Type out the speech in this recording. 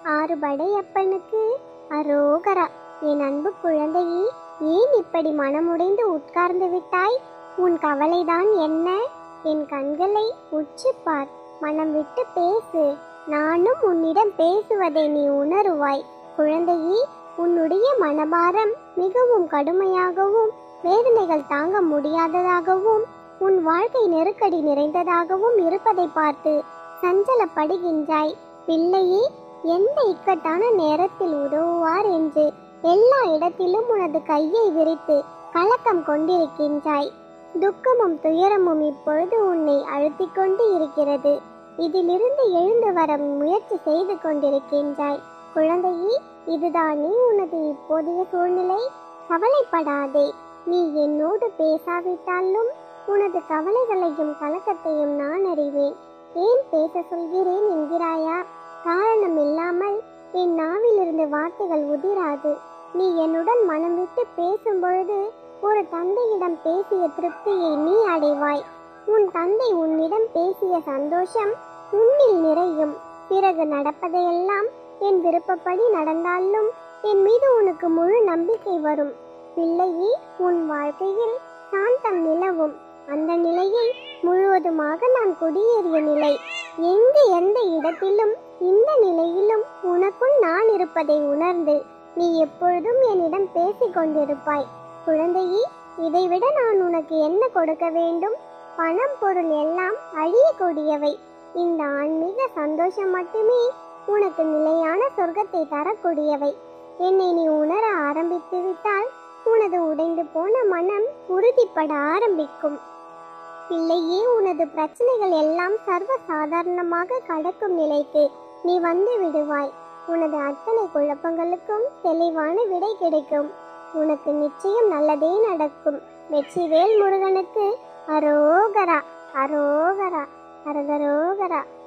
ஆறு படையப்பனுக்கு அரோகரா என் அன்பு குழந்தையே ஏன் இப்படி மனமுடைந்து உட்கார்ந்து விட்டாய் உன் கவலைதான் என்ன என் கண்களை உற்றுப் பார் மனம் விட்டு பேசு நானும் உன்னிடம் பேசுவதை நீ உணருவாய் குழந்தையே உன்னுடைய மனபாரம் மிகவும் கடுமையாகவும் வேதனைகள் தாங்க முடியாததாகவும் உன் வாழ்க்கை நெருக்கடி நிறைந்ததாகவும் இருப்பதை பார்த்து சஞ்சலப்படுகின்றாய் பிள்ளையே எந்த இக்கட்டான நேரத்தில் உதவுவார் என்று எல்லா இடத்திலும் உனது கையை விரித்து கலக்கம் கொண்டிருக்கின்றாய் துக்கமும் துயரமும் இப்பொழுது உன்னை அழுத்திக் கொண்டு இருக்கிறது இதிலிருந்து எழுந்து வர முயற்சி செய்து கொண்டிருக்கின்றாய் குழந்தையே இதுதானே உனது இப்போதைய சூழ்நிலை கவலைப்படாதே நீ என்னோடு பேசாவிட்டாலும் உனது கவலைகளையும் கலக்கத்தையும் நான் அறிவேன் ஏன் பேச சொல்கிறேன் என்கிறாயா காரணம் இல்லாமல் என் நாவிலிருந்து வார்த்தைகள் உதிராது நீ என்னுடன் மனம் விட்டு பேசும் பொழுது ஒரு தந்தையிடம் பேசிய திருப்தியை நீ அடைவாய் உன் தந்தை உன்னிடம் பேசிய சந்தோஷம் உன்னில் நிறையும் பிறகு நடப்பதையெல்லாம் என் விருப்பப்படி நடந்தாலும் என் மீது உனக்கு முழு நம்பிக்கை வரும் பிள்ளையே உன் வாழ்க்கையில் சாந்தம் நிலவும் அந்த நிலையை முழுவதுமாக நான் குடியேறிய நிலை எங்கு எந்த இடத்திலும் இந்த நிலையிலும் உனக்குள் நான் இருப்பதை உணர்ந்து நீ எப்பொழுதும் என்னிடம் பேசிக் கொண்டிருப்பாய் குழந்தையே இதைவிட நான் உனக்கு என்ன கொடுக்க வேண்டும் பணம் பொருள் எல்லாம் அழியக்கூடியவை இந்த ஆன்மீக சந்தோஷம் மட்டுமே உனக்கு நிலையான சொர்க்கத்தை தரக்கூடியவை என்னை நீ உணர ஆரம்பித்து விட்டால் உனது உடைந்து போன மனம் உறுதிப்பட ஆரம்பிக்கும் பிள்ளையே உனது பிரச்சனைகள் எல்லாம் சர்வ சாதாரணமாக கடக்கும் நிலைக்கு நீ வந்து விடுவாய் உனது அத்தனை குழப்பங்களுக்கும் தெளிவான விடை கிடைக்கும் உனக்கு நிச்சயம் நல்லதே நடக்கும் வெற்றிவேல் முருகனுக்கு அரோகரா அரோகரா அரகரோகரா